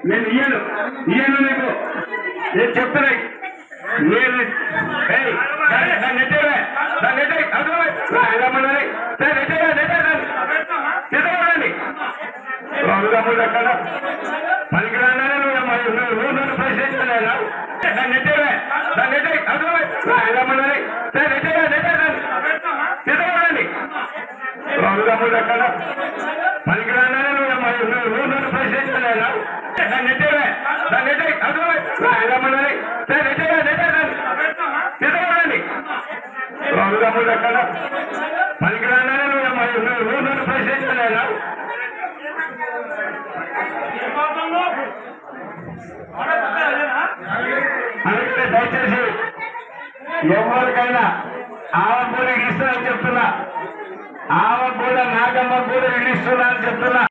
నేను ఇయ్యను ఇయ్యను నీకు నేను చెప్తున్నాయి నేను ఏయ్, దాన్ని దాన్ని నెట్టేవే దాన్ని నెట్టే అదో రమ్మన్నది దాన్ని నెట్టేవే నెట్టే దాన్ని తీసుకోవాలండి రఘురాముడు అక్కడ పనికిరానే నువ్వు అమ్మాయి నువ్వు నువ్వు నన్ను ప్రశ్నించలేదా దాన్ని నెట్టేవే దాన్ని నెట్టే అదో రమ్మన్నది దాన్ని నెట్టేవే నెట్టే దాన్ని తీసుకోవాలండి రఘురాముడు అక్కడ పనికిరానే నువ్వు అమ్మాయి నువ్వు నువ్వు నన్ను ప్రశ్నించలేదా దాన్ని నెట్టేవే దాన్ని నెట్టే అదో రమ్మన్నది దాన్ని నెట్టేవే నెట్టే దాన్ని తీసుకోవాలండి రఘురాముడు అక్కడ పనికిరానే నువ్వు అమ్మాయి నువ్వు నువ్వు నన్ను ప్రశ్నించలేదా అందుకే దయచేసి ఎవరికైనా ఆమె కూడా ఇస్తానని చెప్తున్నా ఆమె కూడా నాగమ్మ కూడా ఇస్తున్నా అని చెప్తున్నా